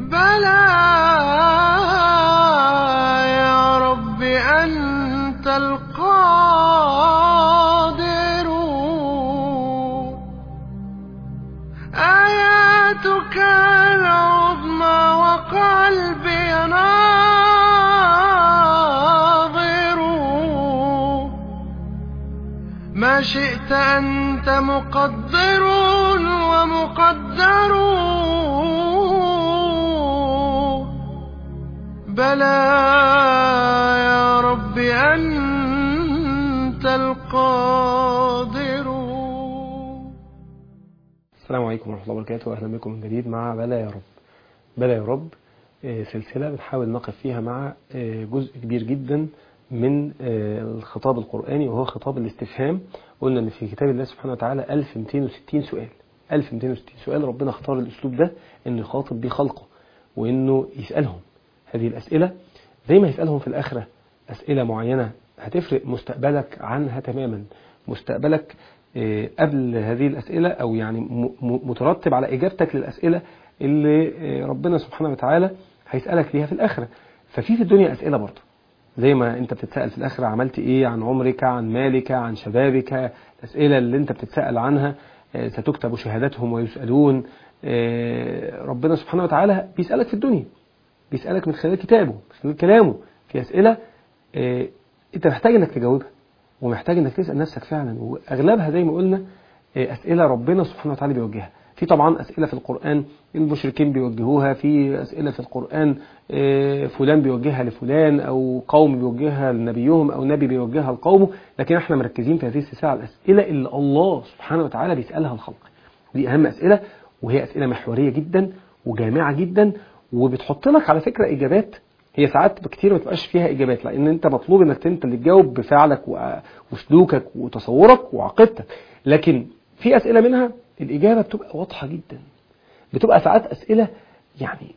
بلى يا رب أنت القادر آياتك العظمى وقلبي ناظر ما شئت أنت مقدر ومقدر بلى يا رب أنت القادر السلام عليكم ورحمة الله وبركاته أهلا بكم من جديد مع بلا يا رب بلا يا رب آه، سلسلة بنحاول نقف فيها مع آه، جزء كبير جدا من آه، الخطاب القرآني وهو خطاب الاستفهام قلنا إن في كتاب الله سبحانه وتعالى 1260 سؤال 1260 سؤال ربنا اختار الأسلوب ده إنه يخاطب بيه خلقه وإنه يسألهم هذه الأسئلة زي ما يسألهم في الآخرة أسئلة معينة هتفرق مستقبلك عنها تماما مستقبلك آه، قبل هذه الأسئلة أو يعني م- م- مترتب على إجابتك للأسئلة اللي آه، ربنا سبحانه وتعالى هيسألك ليها في الآخرة ففي في الدنيا أسئلة برضه زي ما انت بتتسأل في الآخرة عملت ايه عن عمرك عن مالك عن شبابك الأسئلة اللي انت بتتسأل عنها آه، ستكتب شهادتهم ويسألون آه، ربنا سبحانه وتعالى بيسألك في الدنيا بيسألك من خلال كتابه من خلال كلامه في أسئلة آه، انت محتاج انك تجاوبها ومحتاج انك تسأل نفسك فعلا واغلبها زي ما قلنا آه، أسئلة ربنا سبحانه وتعالى بيوجهها في طبعا أسئلة في القرآن المشركين بيوجهوها في أسئلة في القرآن آه، فلان بيوجهها لفلان أو قوم بيوجهها لنبيهم أو نبي بيوجهها لقومه لكن احنا مركزين في هذه السلسلة على الأسئلة اللي الله سبحانه وتعالى بيسألها الخلق دي أهم أسئلة وهي أسئلة محورية جدا وجامعة جدا وبتحط لك على فكرة إجابات هي ساعات كتير ما تبقاش فيها إجابات لأن أنت مطلوب أنك أنت اللي تجاوب بفعلك و- وسلوكك وتصورك وعقيدتك لكن في أسئلة منها الإجابة بتبقى واضحة جدا بتبقى ساعات أسئلة يعني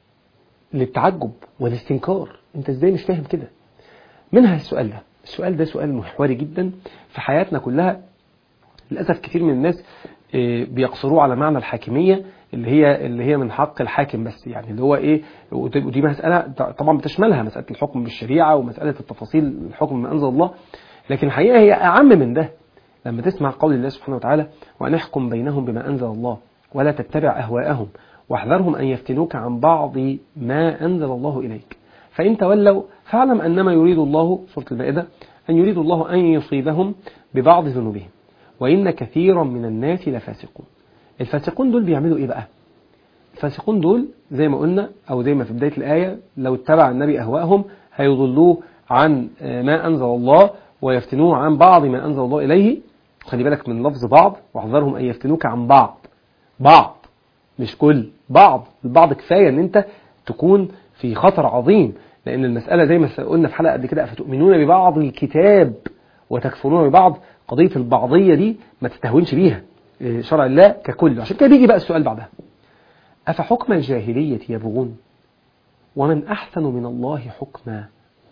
للتعجب والاستنكار أنت إزاي مش فاهم كده منها السؤال ده السؤال ده سؤال محوري جدا في حياتنا كلها للأسف كتير من الناس آه، بيقصروه على معنى الحاكمية اللي هي اللي هي من حق الحاكم بس يعني اللي هو ايه ودي ودي مسألة طبعا بتشملها مسألة الحكم بالشريعة ومسألة التفاصيل الحكم ما أنزل الله لكن الحقيقة هي أعم من ده لما تسمع قول الله سبحانه وتعالى وأن احكم بينهم بما أنزل الله ولا تتبع أهواءهم واحذرهم أن يفتنوك عن بعض ما أنزل الله إليك فإن تولوا فاعلم أنما يريد الله سورة المائدة أن يريد الله أن يصيبهم ببعض ذنوبهم وإن كثيرا من الناس لفاسقون الفاسقون دول بيعملوا إيه بقى الفاسقون دول زي ما قلنا أو زي ما في بداية الآية لو اتبع النبي أهواءهم هيضلوه عن آه، ما أنزل الله ويفتنوه عن بعض ما أنزل الله إليه خلي بالك من لفظ بعض واحذرهم أن يفتنوك عن بعض بعض مش كل بعض البعض كفاية ان انت تكون في خطر عظيم لان المسألة زي ما قلنا في حلقة قبل كده أفتؤمنون ببعض الكتاب وتكفرون ببعض قضية البعضية دي ما تستهونش بيها إيه، شرع الله ككل عشان كده بيجي بقى السؤال بعدها أفحكم الجاهلية يبغون ومن أحسن من الله حكما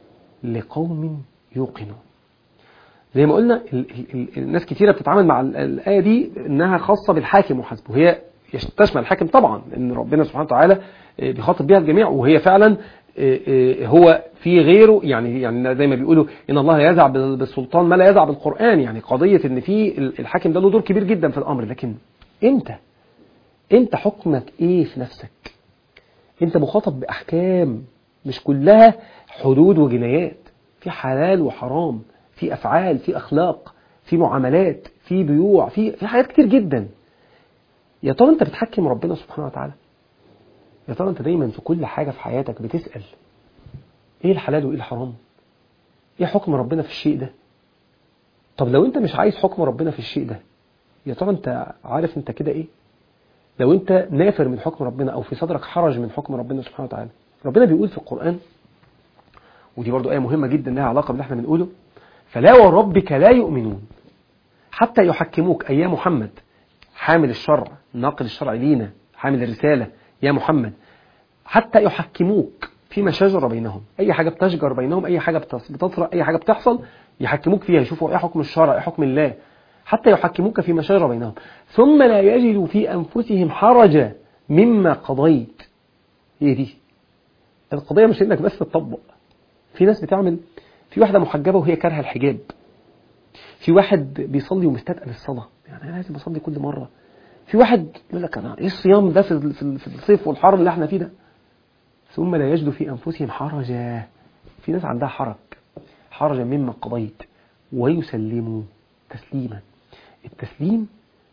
لقوم يوقنون زي ما قلنا ال ال ال الناس كتيرة بتتعامل مع ال- الآية دي إنها خاصة بالحاكم وحسبه هي يش- تشمل الحاكم طبعا لأن ربنا سبحانه وتعالى آه، بيخاطب بها الجميع وهي فعلا آه، آه، هو في غيره يعني يعني زي ما بيقولوا إن الله يزع بال- بالسلطان ما لا يزع بالقرآن يعني قضية إن في ال- الحاكم ده له دور كبير جدا في الأمر لكن إمتى أنت حكمك إيه في نفسك أنت مخاطب بأحكام مش كلها حدود وجنايات في حلال وحرام في أفعال في أخلاق في معاملات في بيوع في في حاجات كتير جدا يا ترى أنت بتحكم ربنا سبحانه وتعالى يا ترى أنت دايما في كل حاجة في حياتك بتسأل إيه الحلال وإيه الحرام إيه حكم ربنا في الشيء ده طب لو أنت مش عايز حكم ربنا في الشيء ده يا ترى أنت عارف أنت كده إيه لو أنت نافر من حكم ربنا أو في صدرك حرج من حكم ربنا سبحانه وتعالى ربنا بيقول في القرآن ودي برضو آية مهمة جدا لها علاقة باللي احنا بنقوله فلا وربك لا يؤمنون حتى يحكموك أي يا محمد حامل الشرع ناقل الشرع لينا حامل الرسالة يا محمد حتى يحكموك فيما شجر بينهم أي حاجة بتشجر بينهم أي حاجة بتص- بتطرأ أي حاجة بتحصل يحكموك فيها يشوفوا إيه حكم الشرع إيه حكم الله حتى يحكموك فيما شجر بينهم ثم لا يجدوا في أنفسهم حرجا مما قضيت هي دي القضية مش انك بس تطبق في ناس بتعمل في واحدة محجبة وهي كارهة الحجاب في واحد بيصلي ومستثقل الصلاة يعني انا لازم اصلي كل مرة في واحد يقول لك انا ايه الصيام ده في ال- في ال- في الصيف والحر اللي احنا فيه ده ثم لا يجدوا في انفسهم حرجا في ناس عندها حرج حرجا مما قضيت ويسلموا تسليما التسليم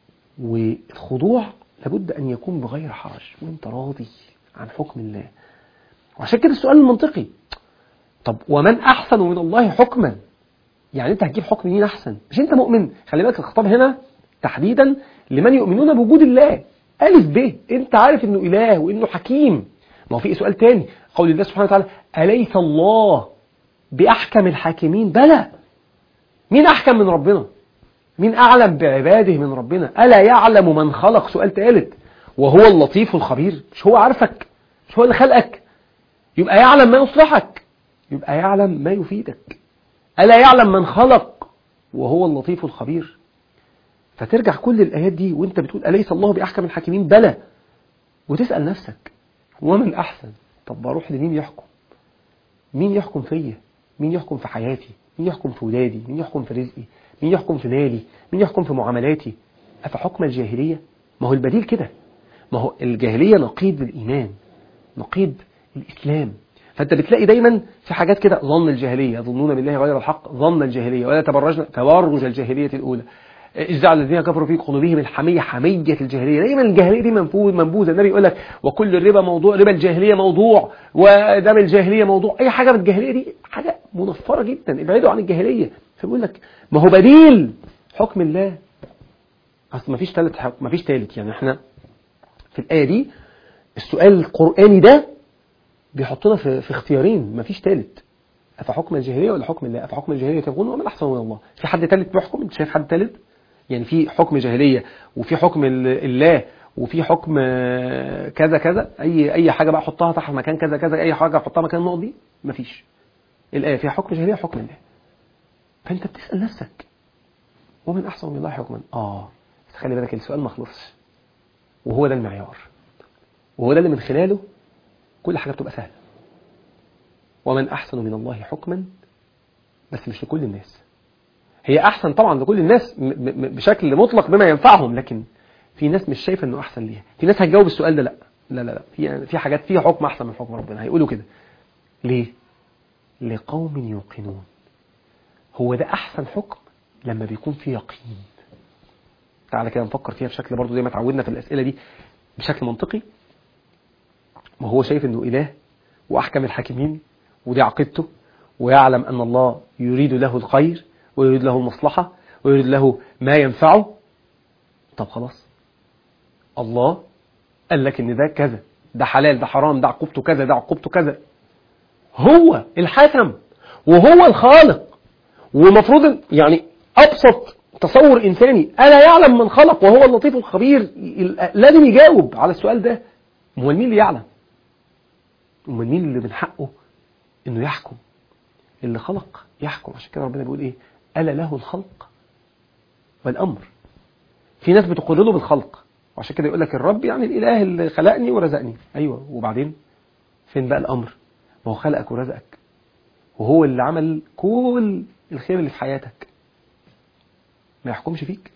والخضوع لابد أن يكون بغير حرج وانت راضي عن حكم الله وعشان كده السؤال المنطقي طب ومن أحسن من الله حكما يعني انت هتجيب حكم مين أحسن مش انت مؤمن خلي بالك الخطاب هنا تحديدا لمن يؤمنون بوجود الله ألف ب انت عارف انه إله وانه حكيم ما هو في سؤال تاني قول الله سبحانه وتعالى أليس الله بأحكم الحاكمين بلى مين أحكم من ربنا مين أعلم بعباده من ربنا ألا يعلم من خلق سؤال ثالث وهو اللطيف الخبير مش هو عارفك مش هو اللي خلقك يبقى يعلم ما يصلحك يبقى يعلم ما يفيدك ألا يعلم من خلق وهو اللطيف الخبير فترجع كل الآيات دي وانت بتقول أليس الله بأحكم الحاكمين بلى وتسأل نفسك ومن أحسن طب بروح لمين يحكم مين يحكم فيا مين يحكم في حياتي مين يحكم في ولادي مين يحكم في رزقي مين يحكم في مالي مين يحكم في معاملاتي أفحكم الجاهلية ما هو البديل كده ما هو الجاهلية نقيض الإيمان نقيض الإسلام فأنت بتلاقي دايما في حاجات كده ظن الجاهلية يظنون بالله غير الحق ظن الجاهلية ولا تبرجنا تبرج الجاهلية الأولى إذ جعل الذين كفروا في قلوبهم الحمية حمية الجاهلية دايما الجاهلية دي منفوذ منبوذة النبي يقول لك وكل الربا موضوع ربا الجاهلية موضوع ودم الجاهلية موضوع أي حاجة من الجاهلية دي حاجة منفرة جدا ابعدوا عن الجاهلية فبيقول لك ما هو بديل حكم الله أصل ما فيش ثالث حكم ما فيش ثالث يعني احنا في الآية دي السؤال القرآني ده بيحطنا في, في اختيارين ما فيش ثالث أفحكم الجاهلية ولا حكم الله أفحكم الجاهلية تبغون ومن أحسن من الله في حد ثالث بيحكم أنت شايف حد ثالث يعني في حكم جاهلية وفي حكم ال- الله وفي حكم آه، كذا كذا أي أي حاجة بقى أحطها تحت مكان كذا كذا أي حاجة أحطها مكان النقط دي مفيش الآية فيها حكم جاهلية وحكم الله فأنت بتسأل نفسك ومن أحسن من الله حكما آه بس خلي بالك السؤال ما خلصش وهو ده المعيار وهو ده اللي من خلاله كل حاجة بتبقى سهلة ومن أحسن من الله حكما بس مش لكل الناس هي أحسن طبعا لكل الناس م- م- بشكل مطلق بما ينفعهم لكن في ناس مش شايفة إنه أحسن ليها في ناس هتجاوب السؤال ده لا لا لا لا في في حاجات فيها حكم أحسن من حكم ربنا هيقولوا كده ليه؟ لقوم يوقنون هو ده أحسن حكم لما بيكون في يقين تعالى كده نفكر فيها بشكل برضو زي ما اتعودنا في الأسئلة دي بشكل منطقي ما هو شايف انه إله وأحكم الحاكمين ودي عقيدته ويعلم أن الله يريد له الخير ويريد له المصلحة ويريد له ما ينفعه طب خلاص الله قال لك ان ده كذا ده حلال ده حرام ده عقوبته كذا ده عقوبته كذا هو الحكم وهو الخالق ومفروض إن- يعني ابسط تصور انساني الا يعلم من خلق وهو اللطيف الخبير ي- لازم يجاوب على السؤال ده امال مين اللي يعلم امال مين اللي من حقه انه يحكم اللي خلق يحكم عشان كده ربنا بيقول ايه الا له الخلق والامر في ناس بتقر له بالخلق وعشان كده يقول لك الرب يعني الاله اللي خلقني ورزقني ايوه وبعدين فين بقى الامر ما هو خلقك ورزقك وهو اللي عمل كل الخير اللي في حياتك ما يحكمش فيك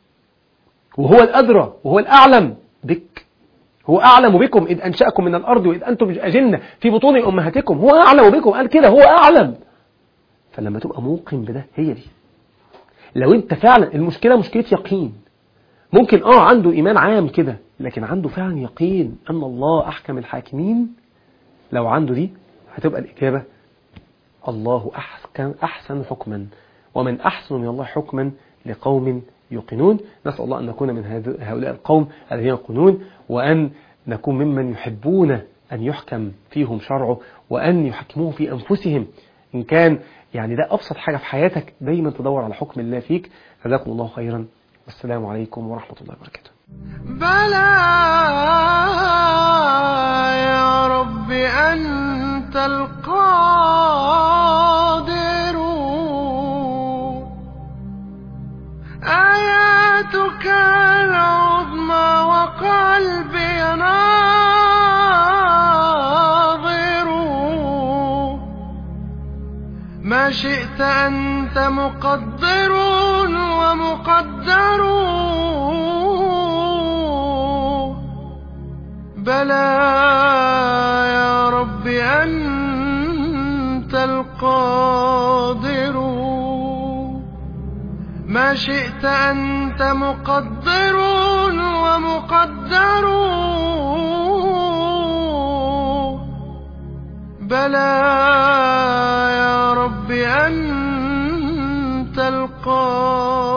وهو الأدرى وهو الأعلم بك هو أعلم بكم إذ أنشأكم من الأرض وإذ أنتم أجنة في بطون أمهاتكم هو أعلم بكم قال كده هو أعلم فلما تبقى موقن بده هي دي لو أنت فعلا المشكلة مشكلة يقين ممكن آه عنده إيمان عام كده لكن عنده فعلا يقين أن الله أحكم الحاكمين لو عنده دي هتبقى الإجابة الله أحكم أحسن حكما ومن أحسن من الله حكما لقوم يوقنون نسأل الله أن نكون من هذ- هؤلاء القوم الذين يوقنون وأن نكون ممن يحبون أن يحكم فيهم شرعه وأن يحكموه في أنفسهم إن كان يعني ده أبسط حاجة في حياتك دايما تدور على حكم الله فيك جزاكم الله خيرا والسلام عليكم ورحمة الله وبركاته بلى يا رب أنت القادر آياتك العظمى وقلبي نار ما شئت أنت مقدر ومقدر بلى يا رب أنت القادر ما شئت أنت مقدر ومقدر بلى يا رب أنت القادر